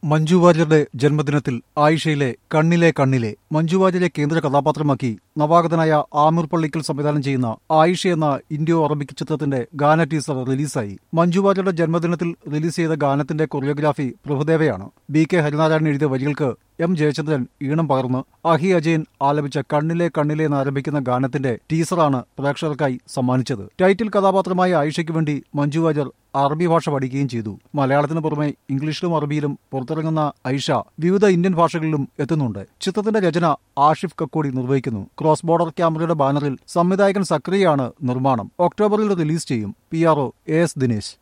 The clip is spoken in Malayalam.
മഞ്ജു വാര്യരുടെ ജന്മദിനത്തിൽ ആയിഷയിലെ കണ്ണിലെ കണ്ണിലെ മഞ്ജു വാര്യരെ കേന്ദ്ര കഥാപാത്രമാക്കി നവാഗതനായ ആമിർ പള്ളിക്കൽ സംവിധാനം ചെയ്യുന്ന ആയിഷ എന്ന ഇൻഡോ അറബിക് ചിത്രത്തിന്റെ ഗാന ടീസർ റിലീസായി മഞ്ജു വാര്യരുടെ ജന്മദിനത്തിൽ റിലീസ് ചെയ്ത ഗാനത്തിന്റെ കൊറിയോഗ്രാഫി പ്രഭുദേവയാണ് ബി കെ ഹരിനാരായണൻ എഴുതിയ വരികൾക്ക് എം ജയചന്ദ്രൻ ഈണം പകർന്ന് അഹി അജയൻ ആലപിച്ച കണ്ണിലെ കണ്ണിലെ എന്ന് ആരംഭിക്കുന്ന ഗാനത്തിന്റെ ടീസറാണ് പ്രേക്ഷകർക്കായി സമ്മാനിച്ചത് ടൈറ്റിൽ കഥാപാത്രമായ ആയിഷയ്ക്ക് വേണ്ടി മഞ്ജു വാര്യർ അറബി ഭാഷ പഠിക്കുകയും ചെയ്തു മലയാളത്തിന് പുറമെ ഇംഗ്ലീഷിലും അറബിയിലും പുറത്തിറങ്ങുന്ന ഐഷ വിവിധ ഇന്ത്യൻ ഭാഷകളിലും എത്തുന്നുണ്ട് ചിത്രത്തിന്റെ രചന ആഷിഫ് കക്കോടി നിർവഹിക്കുന്നു ക്രോസ് ബോർഡർ ക്യാമറയുടെ ബാനറിൽ സംവിധായകൻ സക്രിയയാണ് നിർമ്മാണം ഒക്ടോബറിൽ റിലീസ് ചെയ്യും P R O A S Dinesh